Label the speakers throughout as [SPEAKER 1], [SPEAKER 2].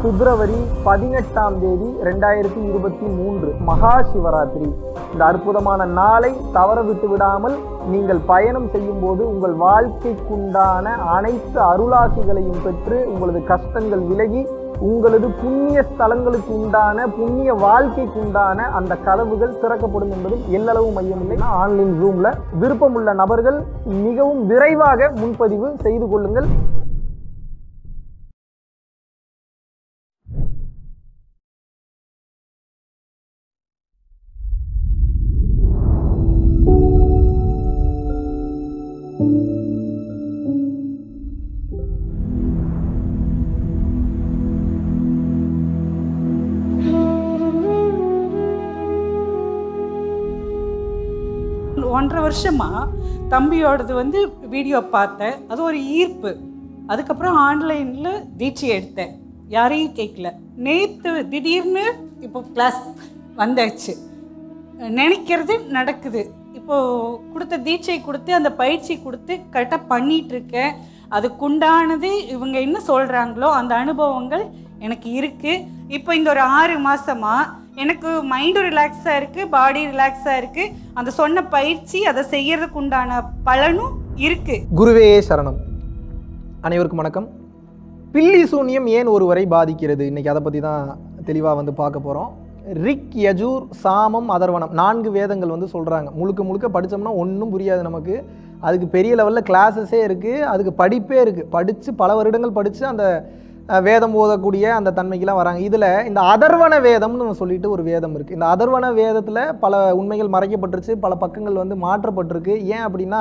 [SPEAKER 1] பிப்ரவரி பதினெட்டாம் தேதி ரெண்டாயிரத்தி இருபத்தி மூன்று மகா சிவராத்திரி இந்த அற்புதமான நாளை தவற விட்டு விடாமல் நீங்கள் பயணம் செய்யும் போது உங்கள் வாழ்க்கைக்குண்டான அனைத்து அருளாசிகளையும் பெற்று உங்களது கஷ்டங்கள் விலகி உங்களது புண்ணிய ஸ்தலங்களுக்கு உண்டான புண்ணிய வாழ்க்கைக்கு உண்டான அந்த கதவுகள் திறக்கப்படும் என்பதில் எல்லளவு மையமில்லை ஆன்லைன் ரூம்ல விருப்பமுள்ள நபர்கள் மிகவும் விரைவாக முன்பதிவு செய்து கொள்ளுங்கள்
[SPEAKER 2] ஒன்றரை வருஷமா தம்பியோடது வந்து வீடியோ பார்த்தேன் அது ஒரு ஈர்ப்பு அதுக்கப்புறம் ஆன்லைனில் தீட்சை எடுத்தேன் யாரையும் கேட்கல நேற்று திடீர்னு இப்போ கிளாஸ் வந்தாச்சு நினைக்கிறது நடக்குது இப்போது கொடுத்த தீட்சை கொடுத்து அந்த பயிற்சி கொடுத்து கரெக்டாக பண்ணிட்டு இருக்கேன் அதுக்குண்டானது இவங்க என்ன சொல்கிறாங்களோ அந்த அனுபவங்கள் எனக்கு இருக்குது இப்போ இந்த ஒரு ஆறு மாசமா எனக்கு மைண்டும் ரிலாக்ஸாக இருக்குது பாடி ரிலாக்ஸாக இருக்குது அந்த சொன்ன பயிற்சி அதை செய்யறதுக்கு உண்டான பலனும் இருக்குது
[SPEAKER 1] குருவே சரணம் அனைவருக்கும் வணக்கம் பில்லி சூன்யம் ஏன் ஒருவரை பாதிக்கிறது இன்னைக்கு அதை பற்றி தான் தெளிவாக வந்து பார்க்க போகிறோம் ரிக் யஜூர் சாமம் அதர்வனம் நான்கு வேதங்கள் வந்து சொல்கிறாங்க முழுக்க முழுக்க படித்தோம்னா ஒன்றும் புரியாது நமக்கு அதுக்கு பெரிய லெவலில் கிளாஸஸே இருக்குது அதுக்கு படிப்பே இருக்குது படித்து பல வருடங்கள் படித்து அந்த அஹ், வேதம் ஓதக்கூடிய அந்த தன்மைக்கெல்லாம் வராங்க இதில் இந்த அதர்வன வேதம்னு சொல்லிட்டு ஒரு வேதம் இருக்குது இந்த அதர்வன வேதத்தில் பல உண்மைகள் மறைக்கப்பட்டுருச்சு பல பக்கங்கள் வந்து மாற்றப்பட்டிருக்கு ஏன் அப்படின்னா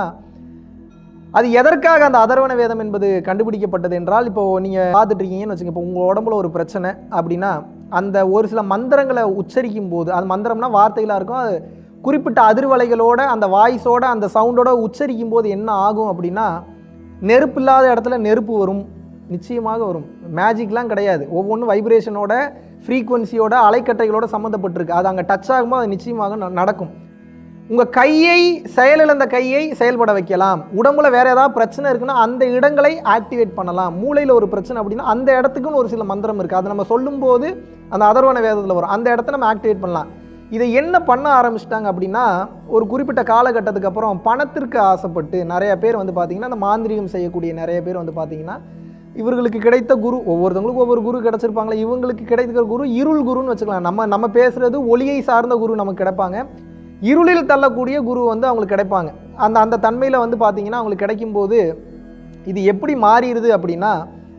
[SPEAKER 1] அது எதற்காக அந்த அதர்வன வேதம் என்பது கண்டுபிடிக்கப்பட்டது என்றால் இப்போ நீங்கள் பார்த்துட்டு இருக்கீங்கன்னு வச்சுங்க இப்போ உங்கள் உடம்புல ஒரு பிரச்சனை அப்படின்னா அந்த ஒரு சில மந்திரங்களை உச்சரிக்கும் போது அது மந்திரம்னா வார்த்தைகளாக இருக்கும் அது குறிப்பிட்ட அதிர்வலைகளோட அந்த வாய்ஸோட அந்த சவுண்டோட உச்சரிக்கும் போது என்ன ஆகும் அப்படின்னா நெருப்பு இல்லாத இடத்துல நெருப்பு வரும் நிச்சயமாக வரும் மேஜிக்லாம் கிடையாது ஒவ்வொன்றும் வைப்ரேஷனோட ஃப்ரீக்குவன்சியோட அலைக்கட்டைகளோட சம்மந்தப்பட்டிருக்கு அது அங்கே டச் ஆகும்போது அது நிச்சயமாக ந- நடக்கும் உங்கள் கையை செயலிழந்த கையை செயல்பட வைக்கலாம் உடம்புல வேற ஏதாவது பிரச்சனை இருக்குன்னா அந்த இடங்களை ஆக்டிவேட் பண்ணலாம் மூளையில் ஒரு பிரச்சனை அப்படின்னா அந்த இடத்துக்குன்னு ஒரு சில மந்திரம் இருக்குது அதை நம்ம சொல்லும்போது அந்த அதர்வன வேதத்தில் வரும் அந்த இடத்த நம்ம ஆக்டிவேட் பண்ணலாம் இதை என்ன பண்ண ஆரம்பிச்சிட்டாங்க அப்படின்னா ஒரு குறிப்பிட்ட காலகட்டத்துக்கு அப்புறம் பணத்திற்கு ஆசைப்பட்டு நிறைய பேர் வந்து பார்த்தீங்கன்னா அந்த மாந்திரிகம் செய்யக்கூடிய நிறைய பேர் வந்து பார்த்தீங்கன்னா இவர்களுக்கு கிடைத்த குரு ஒவ்வொருத்தவங்களுக்கும் ஒவ்வொரு குரு கிடைச்சிருப்பாங்களே இவங்களுக்கு கிடைக்கிற குரு இருள் குருன்னு வச்சுக்கலாம் நம்ம நம்ம பேசுறது ஒளியை சார்ந்த குரு நமக்கு கிடைப்பாங்க இருளில் தள்ளக்கூடிய குரு வந்து அவங்களுக்கு கிடைப்பாங்க அந்த அந்த தன்மையில் வந்து பார்த்தீங்கன்னா அவங்களுக்கு கிடைக்கும்போது இது எப்படி மாறிடுது அப்படின்னா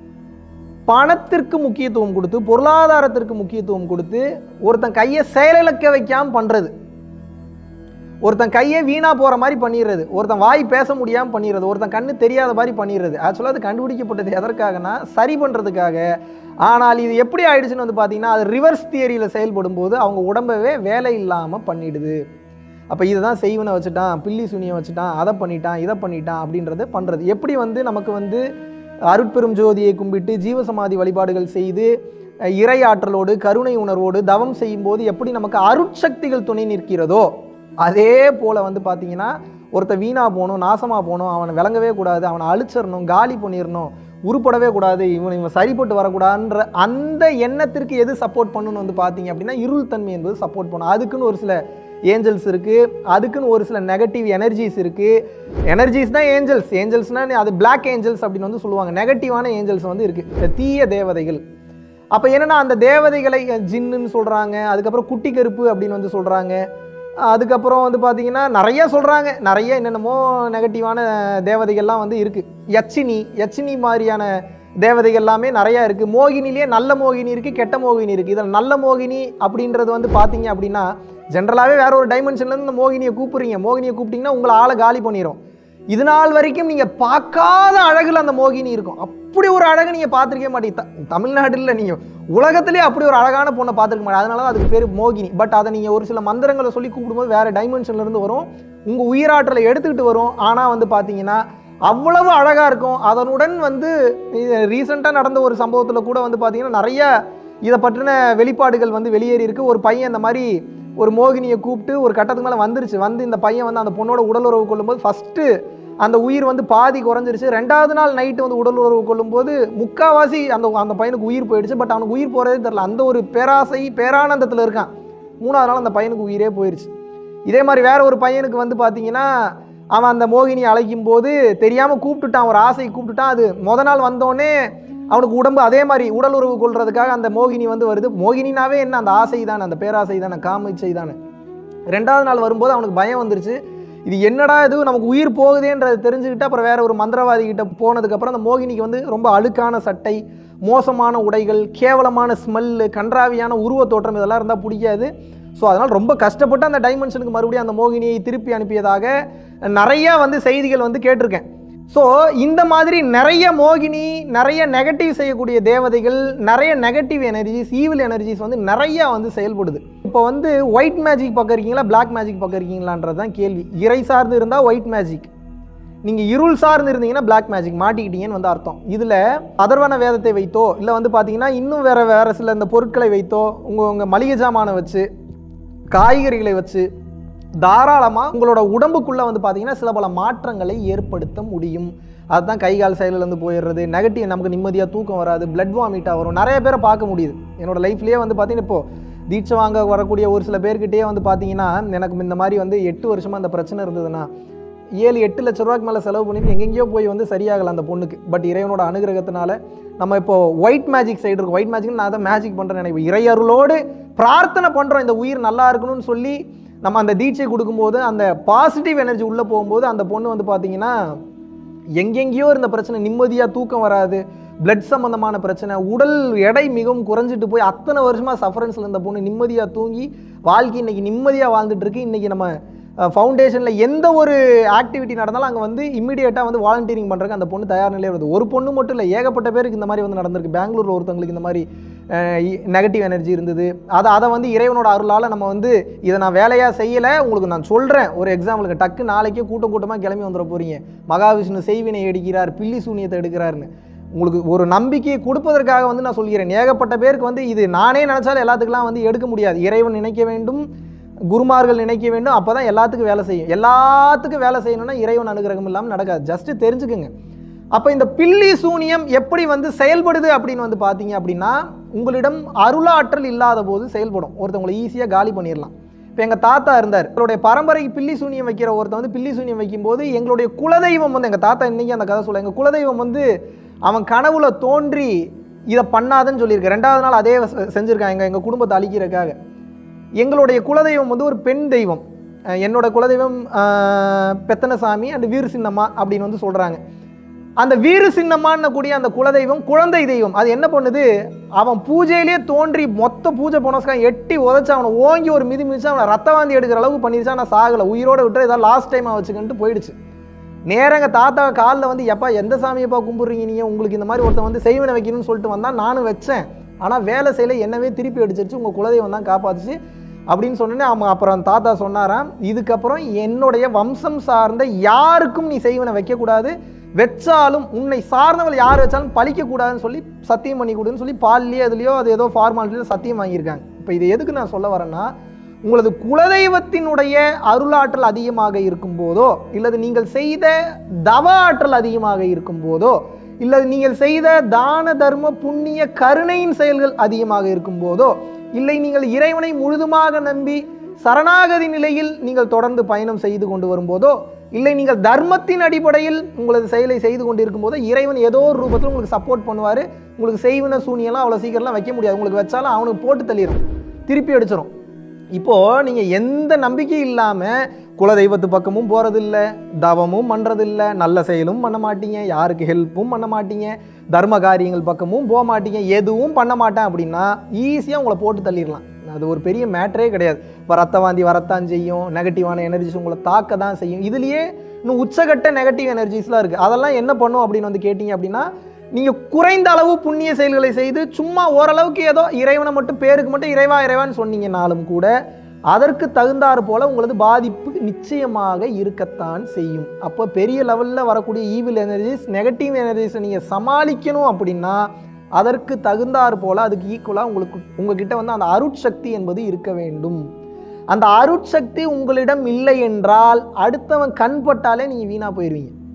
[SPEAKER 1] பணத்திற்கு முக்கியத்துவம் கொடுத்து பொருளாதாரத்திற்கு முக்கியத்துவம் கொடுத்து ஒருத்தன் கையை செயலிழக்க வைக்காம பண்ணுறது ஒருத்தன் கையை வீணா போகிற மாதிரி பண்ணிடுறது ஒருத்தன் வாய் பேச முடியாமல் பண்ணிடுறது ஒருத்தன் கண்ணு தெரியாத மாதிரி பண்ணிடுறது ஆக்சுவலாக அது கண்டுபிடிக்கப்பட்டது எதற்காகனா சரி பண்ணுறதுக்காக ஆனால் இது எப்படி ஆயிடுச்சுன்னு வந்து பார்த்தீங்கன்னா அது ரிவர்ஸ் தியரியில் செயல்படும் போது அவங்க உடம்பவே வேலை இல்லாமல் பண்ணிடுது அப்போ இதுதான் செய்வனை வச்சுட்டான் பில்லி சுனியை வச்சுட்டான் அதை பண்ணிட்டான் இதை பண்ணிட்டான் அப்படின்றத பண்ணுறது எப்படி வந்து நமக்கு வந்து அருட்பெரும் ஜோதியை கும்பிட்டு ஜீவசமாதி வழிபாடுகள் செய்து அஹ், இறை ஆற்றலோடு கருணை உணர்வோடு தவம் செய்யும்போது எப்படி நமக்கு அருட்சக்திகள் துணை நிற்கிறதோ அதே போல் வந்து பார்த்தீங்கன்னா ஒருத்தன் வீணாக போகணும் நாசமாக போகணும் அவனை விளங்கவே கூடாது அவனை அழிச்சிடணும் காலி பண்ணிடணும் உருப்படவே கூடாது இவன் இவன் சரிப்பட்டு வரக்கூடாதுன்ற அந்த எண்ணத்திற்கு எது சப்போர்ட் பண்ணணும்னு வந்து பார்த்தீங்க அப்படின்னா இருள் தன்மை என்பது சப்போர்ட் பண்ணும் அதுக்குன்னு ஒரு சில ஏஞ்சல்ஸ் இருக்குது அதுக்குன்னு ஒரு சில நெகட்டிவ் எனர்ஜிஸ் இருக்குது எனர்ஜிஸ் தான் ஏஞ்சல்ஸ் ஏஞ்சல்ஸ்னால் அது பிளாக் ஏஞ்சல்ஸ் அப்படின்னு வந்து சொல்லுவாங்க நெகட்டிவான ஏஞ்சல்ஸ் வந்து இருக்குது தீய தேவதைகள் அப்போ என்னன்னா அந்த தேவதைகளை ஜின்னுன்னு சொல்கிறாங்க அதுக்கப்புறம் குட்டி கருப்பு அப்படின்னு வந்து சொல்கிறாங்க அதுக்கப்புறம் வந்து பார்த்தீங்கன்னா நிறைய சொல்கிறாங்க நிறைய என்னென்னமோ நெகட்டிவான தேவதைகள்லாம் வந்து இருக்குது யச்சினி யச்சினி மாதிரியான தேவதைகள் எல்லாமே நிறையா இருக்குது மோகினிலேயே நல்ல மோகினி இருக்குது கெட்ட மோகினி இருக்குது இதில் நல்ல மோகினி அப்படின்றது வந்து பார்த்தீங்க அப்படின்னா ஜென்ரலாகவே வேற ஒரு டைமென்ஷன்லேருந்து இந்த மோகினியை கூப்பிடுறீங்க மோகினியை கூப்பிட்டீங்கன்னா உங்களை ஆளை காலி பண்ணிடும் இது நாள் வரைக்கும் நீங்கள் பார்க்காத அழகுல அந்த மோகினி இருக்கும் அப்படி ஒரு அழகு நீங்கள் பார்த்துருக்கே மாட்டீங்க த- தமிழ்நாடுல நீங்கள் உலகத்திலே அப்படி ஒரு அழகான பொண்ணை பார்த்துருக்க மாட்டீங்க அதனால தான் அதுக்கு பேர் மோகினி பட் அதை நீங்கள் ஒரு சில மந்திரங்களை சொல்லி கூப்பிடும்போது வேறு டைமென்ஷன்ல இருந்து வரும் உங்கள் உயிராற்றலை எடுத்துக்கிட்டு வரும் ஆனால் வந்து பார்த்தீங்கன்னா அவ்வளவு அழகாக இருக்கும் அதனுடன் வந்து ரீசெண்டாக நடந்த ஒரு சம்பவத்தில் கூட வந்து பார்த்தீங்கன்னா நிறைய இதை பற்றின வெளிப்பாடுகள் வந்து வெளியேறி இருக்கு ஒரு பையன் இந்த மாதிரி ஒரு மோகினியை கூப்பிட்டு ஒரு கட்டத்துக்கு மேலே வந்துருச்சு வந்து இந்த பையன் வந்து அந்த பொண்ணோட உடலுறவு கொள்ளும்போது ஃபஸ்ட்டு அந்த உயிர் வந்து பாதி குறைஞ்சிருச்சு ரெண்டாவது நாள் நைட்டு வந்து உடல் உறவு கொள்ளும்போது முக்காவாசி அந்த அந்த பையனுக்கு உயிர் போயிடுச்சு பட் அவனுக்கு உயிர் போகிறதே தெரில அந்த ஒரு பேராசை பேரானந்தத்தில் இருக்கான் மூணாவது நாள் அந்த பையனுக்கு உயிரே போயிடுச்சு இதே மாதிரி வேற ஒரு பையனுக்கு வந்து பார்த்தீங்கன்னா அவன் அந்த மோகினி அழைக்கும் போது தெரியாமல் கூப்பிட்டுட்டான் ஒரு ஆசை கூப்பிட்டுட்டான் அது முத நாள் வந்தோடனே அவனுக்கு உடம்பு அதே மாதிரி உடல் உறவு கொள்றதுக்காக அந்த மோகினி வந்து வருது மோகினினாவே என்ன அந்த ஆசை தானே அந்த பேராசை தானே காம இச்சை தானே ரெண்டாவது நாள் வரும்போது அவனுக்கு பயம் வந்துருச்சு இது என்னடா இது நமக்கு உயிர் போகுதேன்றதை தெரிஞ்சுக்கிட்டு அப்புறம் வேற ஒரு மந்திரவாதி கிட்ட போனதுக்கப்புறம் அந்த மோகினிக்கு வந்து ரொம்ப அழுக்கான சட்டை மோசமான உடைகள் கேவலமான ஸ்மெல்லு கன்றாவியான உருவ தோற்றம் இதெல்லாம் இருந்தால் பிடிக்காது ஸோ அதனால் ரொம்ப கஷ்டப்பட்டு அந்த டைமென்ஷனுக்கு மறுபடியும் அந்த மோகினியை திருப்பி அனுப்பியதாக நிறைய வந்து செய்திகள் வந்து கேட்டிருக்கேன் ஸோ இந்த மாதிரி நிறைய மோகினி நிறைய நெகட்டிவ் செய்யக்கூடிய தேவதைகள் நிறைய நெகட்டிவ் எனர்ஜிஸ் ஈவில் எனர்ஜிஸ் வந்து நிறைய வந்து செயல்படுது இப்போ வந்து ஒயிட் மேஜிக் பக்கம் இருக்கீங்களா Black மேஜிக் பக்கம் இருக்கீங்களான்றது தான் கேள்வி இறை சார்ந்து இருந்தால் ஒயிட் மேஜிக் நீங்கள் இருள் சார்ந்து இருந்தீங்கன்னா Black மேஜிக் மாட்டிக்கிட்டீங்கன்னு வந்து அர்த்தம் இதில் அதர்வன வேதத்தை வைத்தோ இல்லை வந்து பார்த்தீங்கன்னா இன்னும் வேற வேற சில இந்த பொருட்களை வைத்தோ உங்கள் உங்கள் மளிகை சாமானை வச்சு காய்கறிகளை வச்சு தாராளமாக உங்களோட உடம்புக்குள்ளே வந்து பார்த்தீங்கன்னா சில பல மாற்றங்களை ஏற்படுத்த முடியும் அதுதான் கை கால் செயலிலேருந்து போயிடுறது நெகட்டிவ் நமக்கு நிம்மதியாக தூக்கம் வராது பிளட் வாமிட்டாக வரும் நிறைய பேரை பார்க்க முடியுது என்னோட லைஃப்லேயே வந்து பார்த்தீங்கன்னா இப்போ தீட்சை வாங்க வரக்கூடிய ஒரு சில பேர்கிட்டயே வந்து பார்த்தீங்கன்னா எனக்கு இந்த மாதிரி வந்து எட்டு வருஷமாக அந்த பிரச்சனை இருந்ததுன்னா ஏழு எட்டு லட்ச ரூபாய்க்கு மேலே செலவு பண்ணிட்டு எங்கெங்கேயோ போய் வந்து சரியாகல அந்த பொண்ணுக்கு பட் இறைவனோட அனுகிரகத்தினால நம்ம இப்போ ஒயிட் மேஜிக் சைடு இருக்கும் ஒயிட் மேஜிக் நான் தான் மேஜிக் பண்ணுறேன் நினைப்பேன் இறையருளோடு பிரார்த்தனை பண்ணுறோம் இந்த உயிர் நல்லா இருக்கணும்னு சொல்லி நம்ம அந்த தீட்சை கொடுக்கும்போது அந்த பாசிட்டிவ் எனர்ஜி உள்ளே போகும்போது அந்த பொண்ணு வந்து பார்த்தீங்கன்னா எங்கெங்கேயோ இருந்த பிரச்சனை நிம்மதியாக தூக்கம் வராது பிளட் சம்மந்தமான பிரச்சனை உடல் எடை மிகவும் குறைஞ்சிட்டு போய் அத்தனை வருஷமாக சஃபரன்ஸில் இருந்த பொண்ணு நிம்மதியாக தூங்கி வாழ்க்கை இன்னைக்கு நிம்மதியாக வாழ்ந்துட்டு இருக்கு இன்னைக்கு நம்ம ஃபவுண்டேஷனில் எந்த ஒரு ஆக்டிவிட்டி நடந்தாலும் அங்கே வந்து இம்மிடியேட்டாக வந்து வாலண்டியரிங் பண்ணுறதுக்கு அந்த பொண்ணு தயார் நிலையில் வருது ஒரு பொண்ணு மட்டும் இல்லை ஏகப்பட்ட பேருக்கு இந்த மாதிரி வந்து நடந்திருக்கு பெங்களூரில் ஒருத்தவங்களுக்கு இந்த மாதிரி நெகட்டிவ் எனர்ஜி இருந்தது அதை அதை வந்து இறைவனோட அருளால் நம்ம வந்து இதை நான் வேலையாக செய்யலை உங்களுக்கு நான் சொல்கிறேன் ஒரு எக்ஸாம்பிளுக்கு டக்கு நாளைக்கே கூட்டம் கூட்டமாக கிளம்பி வந்துட போகிறீங்க மகாவிஷ்ணு செய்வினை எடுக்கிறார் பில்லி சூனியத்தை எடுக்கிறாருன்னு உங்களுக்கு ஒரு நம்பிக்கையை கொடுப்பதற்காக வந்து நான் சொல்கிறேன் ஏகப்பட்ட பேருக்கு வந்து இது நானே நினச்சாலும் எல்லாத்துக்கெல்லாம் வந்து எடுக்க முடியாது இறைவன் நினைக்க வேண்டும் குருமார்கள் நினைக்க வேண்டும் அப்போ தான் எல்லாத்துக்கும் வேலை செய்யும் எல்லாத்துக்கும் வேலை செய்யணும்னா இறைவன் அனுகிரகம் இல்லாமல் நடக்காது ஜஸ்ட்டு தெரிஞ்சுக்குங்க அப்போ இந்த பில்லி சூனியம் எப்படி வந்து செயல்படுது அப்படின்னு வந்து பார்த்தீங்க அப்படின்னா உங்களிடம் அருளாற்றல் இல்லாத போது செயல்படும் ஒருத்தவங்களை ஈஸியாக காலி பண்ணிடலாம் இப்போ எங்கள் தாத்தா இருந்தார் அவருடைய பரம்பரைக்கு பில்லி சூனியம் வைக்கிற ஒருத்தன் வந்து பில்லி சூனியம் வைக்கும்போது எங்களுடைய குலதெய்வம் வந்து எங்கள் தாத்தா இன்னைக்கு அந்த கதை சொல்ல எங்கள் குலதெய்வம் வந்து அவன் கனவுல தோன்றி இதை பண்ணாதுன்னு சொல்லியிருக்கேன் ரெண்டாவது நாள் அதே செ- செஞ்சிருக்கான் எங்கள் எங்கள் குடும்பத்தை அழிக்கிறதுக்காக எங்களுடைய குலதெய்வம் வந்து ஒரு பெண் தெய்வம் அஹ் என்னோட குலதெய்வம் அஹ், பெத்தனசாமி அண்ட் வீர சின்னம்மா அப்படின்னு வந்து சொல்கிறாங்க அந்த வீர சின்னம்மான்னு கூடிய அந்த குலதெய்வம் குழந்தை தெய்வம் அது என்ன பண்ணுது அவன் பூஜையிலே தோன்றி மொத்த பூஜை போனஸ்க்காக எட்டி உதச்சு அவனை ஓங்கி ஒரு மிதி மிதிச்சு அவனை ரத்த வாந்தி எடுக்கிற அளவுக்கு பண்ணிருச்சு ஆனால் சாகலை உயிரோட விட்டு ஏதாவது லாஸ்ட் டைம் வச்சுக்கிட்டு போயிடுச்சு நேரா எங்க தாத்தா காலில் வந்து எப்பா எந்த சாமியப்பா கும்பிட்றீங்க நீங்கள் உங்களுக்கு இந்த மாதிரி ஒருத்தன் வந்து செய்வனை வைக்கணும்னு சொல்லிட்டு வந்தால் நானும் வச்சேன் ஆனால் வேலை செய்யல என்னவே திருப்பி அடிச்சிருச்சு உங்கள் குலதெய்வம் தான் காப்பாத்துச்சு அப்படின்னு சொன்னோன்னே அவன் அப்புறம் தாத்தா சொன்னாராம் இதுக்கப்புறம் என்னுடைய வம்சம் சார்ந்த யாருக்கும் நீ செய்வனை வைக்கக்கூடாது வச்சாலும் உன்னை சார்ந்தவள் யார் வச்சாலும் பழிக்கக்கூடாதுன்னு சொல்லி சத்தியம் பண்ணி கொடுன்னு சொல்லி பால்லையோ அதுலையோ அது ஏதோ ஃபார்மாலிட்டியில் சத்தியம் வாங்கியிருக்காங்க இப்போ இது எதுக்கு நான் சொல்ல வரேன்னா உங்களது குலதெய்வத்தினுடைய அருளாற்றல் அதிகமாக இருக்கும் போதோ இல்லது நீங்கள் செய்த தவ ஆற்றல் அதிகமாக இருக்கும் போதோ இல்லது நீங்கள் செய்த தான தர்ம புண்ணிய கருணையின் செயல்கள் அதிகமாக இருக்கும் போதோ இல்லை நீங்கள் இறைவனை முழுதுமாக நம்பி சரணாகதி நிலையில் நீங்கள் தொடர்ந்து பயணம் செய்து கொண்டு வரும்போதோ இல்லை நீங்கள் தர்மத்தின் அடிப்படையில் உங்களது செயலை செய்து கொண்டு இருக்கும்போதோ இறைவன் ஏதோ ஒரு ரூபத்தில் உங்களுக்கு சப்போர்ட் பண்ணுவார் உங்களுக்கு செய்வன சூனியெல்லாம் அவ்வளோ சீக்கிரம்லாம் வைக்க முடியாது உங்களுக்கு வச்சாலும் அவனுக்கு போட்டு தள்ளிடும் திருப்பி அடிச்சிடும் இப்போ நீங்க எந்த நம்பிக்கையும் இல்லாம குலதெய்வத்து பக்கமும் போறதில்ல தவமும் பண்றதில்ல நல்ல செயலும் பண்ண மாட்டீங்க யாருக்கு ஹெல்ப்பும் பண்ண மாட்டீங்க தர்ம காரியங்கள் பக்கமும் போக மாட்டீங்க எதுவும் பண்ண மாட்டேன் அப்படின்னா ஈஸியாக உங்களை போட்டு தள்ளிடலாம் அது ஒரு பெரிய மேட்டரே கிடையாது இப்போ ரத்த வாந்தி வரத்தான் செய்யும் நெகட்டிவான எனர்ஜிஸ் உங்களை தாக்க தான் செய்யும் இதுலயே இன்னும் உச்சகட்ட நெகட்டிவ் எனர்ஜிஸ்லாம் இருக்குது அதெல்லாம் என்ன பண்ணும் அப்படின்னு வந்து கேட்டிங்க அப்படின்னா நீங்கள் குறைந்த அளவு புண்ணிய செயல்களை செய்து சும்மா ஓரளவுக்கு ஏதோ இறைவனை மட்டும் பேருக்கு மட்டும் இறைவா இறைவான்னு சொன்னீங்கனாலும் கூட அதற்கு தகுந்தாறு போல உங்களது பாதிப்பு நிச்சயமாக இருக்கத்தான் செய்யும் அப்போ பெரிய லெவலில் வரக்கூடிய ஈவில் எனர்ஜிஸ் நெகட்டிவ் எனர்ஜிஸை நீங்கள் சமாளிக்கணும் அப்படின்னா அதற்கு தகுந்தாறு போல அதுக்கு ஈக்குவலாக உங்களுக்கு உங்ககிட்ட வந்து அந்த அருட்சக்தி என்பது இருக்க வேண்டும் அந்த அருட்சக்தி உங்களிடம் இல்லை என்றால் அடுத்தவன் கண் பட்டாலே நீங்கள் வீணாக போயிடுவீங்க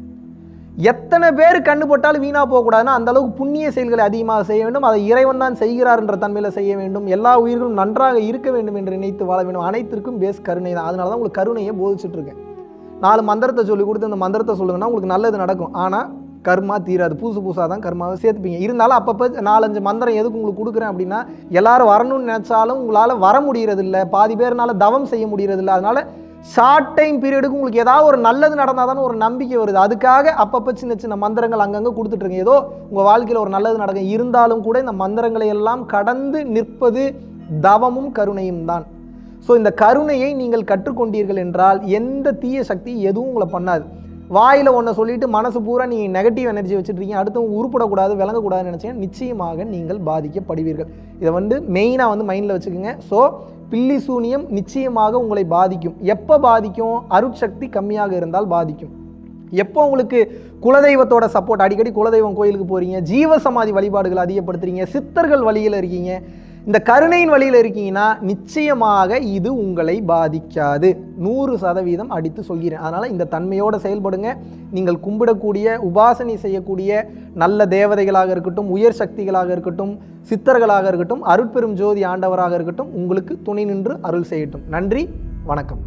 [SPEAKER 1] எத்தனை பேர் கண்ணு போட்டாலும் வீணாக போகக்கூடாதுன்னா அந்த அளவுக்கு புண்ணிய செயல்களை அதிகமாக செய்ய வேண்டும் அதை இறைவன் தான் செய்கிறார் என்ற தன்மையில் செய்ய வேண்டும் எல்லா உயிர்களும் நன்றாக இருக்க வேண்டும் என்று நினைத்து வாழ வேண்டும் அனைத்திற்கும் பேஸ் கருணை தான் அதனால தான் உங்களுக்கு கருணையை போதிச்சுட்டு இருக்கேன் நாலு மந்திரத்தை சொல்லி கொடுத்து அந்த மந்திரத்தை சொல்லுங்கன்னா உங்களுக்கு நல்லது நடக்கும் ஆனால் கர்மா தீராது புதுசு புதுசாக தான் கர்மாவை சேர்த்துப்பீங்க இருந்தாலும் அப்பப்போ நாலஞ்சு மந்திரம் எதுக்கு உங்களுக்கு கொடுக்குறேன் அப்படின்னா எல்லாரும் வரணும்னு நினச்சாலும் உங்களால் வர முடியறது இல்ல பாதி பேர்னால தவம் செய்ய முடியறது இல்ல அதனால ஷார்ட் டைம் பீரியடுக்கு உங்களுக்கு ஏதாவது ஒரு நல்லது நடந்தால் தானே ஒரு நம்பிக்கை வருது அதுக்காக அப்பப்போ சின்ன சின்ன மந்திரங்கள் அங்கங்கே கொடுத்துட்ருங்க ஏதோ உங்கள் வாழ்க்கையில் ஒரு நல்லது நடக்கும் இருந்தாலும் கூட இந்த மந்திரங்களை எல்லாம் கடந்து நிற்பது தவமும் கருணையும் தான் ஸோ இந்த கருணையை நீங்கள் கற்றுக்கொண்டீர்கள் என்றால் எந்த தீய சக்தி எதுவும் உங்களை பண்ணாது வாயில் ஒன்றை சொல்லிட்டு மனசு பூரா நீங்கள் நெகட்டிவ் எனர்ஜி வச்சுட்ருக்கீங்க அடுத்தவங்க உருப்படக்கூடாது விளங்கக்கூடாதுன்னு நினச்சிங்கன்னா நிச்சயமாக நீங்கள் பாதிக்கப்படுவீர்கள் இதை வந்து மெயினாக வந்து மைண்டில் வச்சுக்கோங்க ஸோ பில்லி சூனியம் நிச்சயமாக உங்களை பாதிக்கும் எப்போ பாதிக்கும் அருட்சக்தி கம்மியாக இருந்தால் பாதிக்கும் எப்போ உங்களுக்கு குலதெய்வத்தோட சப்போர்ட் அடிக்கடி குலதெய்வம் கோயிலுக்கு போகிறீங்க ஜீவசமாதி வழிபாடுகள் அதிகப்படுத்துறீங்க சித்தர்கள் வழியில் இருக்கீங்க இந்த கருணையின் வழியில் இருக்கீங்கன்னா நிச்சயமாக இது உங்களை பாதிக்காது நூறு சதவீதம் அடித்து சொல்கிறேன் அதனால் இந்த தன்மையோடு செயல்படுங்க நீங்கள் கும்பிடக்கூடிய உபாசனை செய்யக்கூடிய நல்ல தேவதைகளாக இருக்கட்டும் உயர் சக்திகளாக இருக்கட்டும் சித்தர்களாக இருக்கட்டும் அருட்பெரும் ஜோதி ஆண்டவராக இருக்கட்டும் உங்களுக்கு துணை நின்று அருள் செய்யட்டும் நன்றி வணக்கம்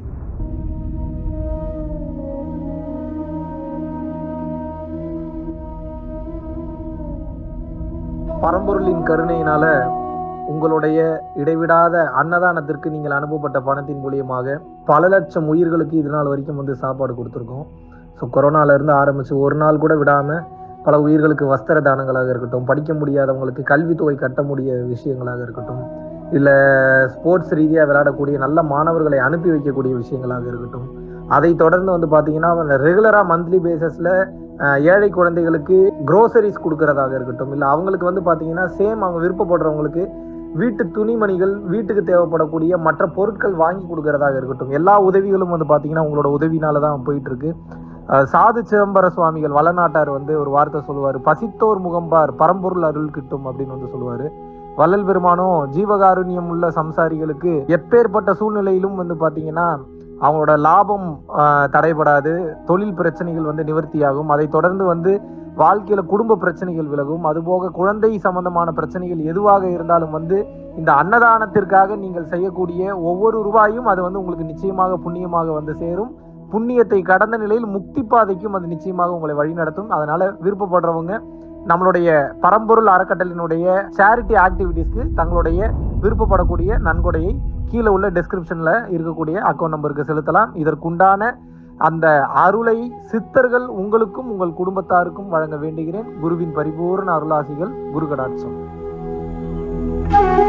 [SPEAKER 1] பரம்பொருளின் கருணையினால உங்களுடைய இடைவிடாத அன்னதானத்திற்கு நீங்கள் அனுப்பப்பட்ட பணத்தின் மூலியமாக பல லட்சம் உயிர்களுக்கு இது நாள் வரைக்கும் வந்து சாப்பாடு கொடுத்துருக்கோம் ஸோ கொரோனாலேருந்து ஆரம்பித்து ஒரு நாள் கூட விடாமல் பல உயிர்களுக்கு வஸ்திர தானங்களாக இருக்கட்டும் படிக்க முடியாதவங்களுக்கு கல்வித்தொகை கட்ட முடிய விஷயங்களாக இருக்கட்டும் இல்லை ஸ்போர்ட்ஸ் ரீதியாக விளையாடக்கூடிய நல்ல மாணவர்களை அனுப்பி வைக்கக்கூடிய விஷயங்களாக இருக்கட்டும் அதை தொடர்ந்து வந்து பார்த்தீங்கன்னா ரெகுலராக மந்த்லி பேசிஸில் ஏழை குழந்தைகளுக்கு க்ரோசரிஸ் கொடுக்கறதாக இருக்கட்டும் இல்லை அவங்களுக்கு வந்து பார்த்தீங்கன்னா சேம் அவங்க விருப்பப்படுறவங்களுக்கு வீட்டு துணிமணிகள் வீட்டுக்கு தேவைப்படக்கூடிய மற்ற பொருட்கள் வாங்கி கொடுக்கறதாக இருக்கட்டும் எல்லா உதவிகளும் வந்து பார்த்தீங்கன்னா உங்களோட உதவினால தான் போயிட்டு இருக்கு அஹ் சாது சிதம்பர சுவாமிகள் வளநாட்டார் வந்து ஒரு வார்த்தை சொல்லுவார் பசித்தோர் முகம்பார் பரம்பொருள் அருள் கிட்டும் அப்படின்னு வந்து சொல்லுவார் வள்ளல் பெருமானும் ஜீவகாருண்யம் உள்ள சம்சாரிகளுக்கு எப்பேற்பட்ட சூழ்நிலையிலும் வந்து பார்த்தீங்கன்னா அவங்களோட லாபம் ஆஹ், தடைபடாது தொழில் பிரச்சனைகள் வந்து நிவர்த்தியாகும் அதை தொடர்ந்து வந்து வாழ்க்கையில குடும்ப பிரச்சனைகள் விலகும் அதுபோக குழந்தை சம்பந்தமான பிரச்சனைகள் எதுவாக இருந்தாலும் வந்து இந்த அன்னதானத்திற்காக நீங்கள் செய்யக்கூடிய ஒவ்வொரு ரூபாயும் அது வந்து உங்களுக்கு நிச்சயமாக புண்ணியமாக வந்து சேரும் புண்ணியத்தை கடந்த நிலையில் முக்தி பாதைக்கும் அது நிச்சயமாக உங்களை வழிநடத்தும் அதனால விருப்பப்படுறவங்க நம்மளுடைய பரம்பொருள் அறக்கட்டளினுடைய சேரிட்டி ஆக்டிவிட்டீஸ்க்கு தங்களுடைய விருப்பப்படக்கூடிய நன்கொடையை கீழே உள்ள டெஸ்கிரிப்ஷன்ல இருக்கக்கூடிய அக்கௌண்ட் நம்பருக்கு செலுத்தலாம் இதற்குண்டான அந்த அருளை சித்தர்கள் உங்களுக்கும் உங்கள் குடும்பத்தாருக்கும் வழங்க வேண்டுகிறேன் குருவின் பரிபூர்ண அருளாசிகள் குரு கடாட்சம்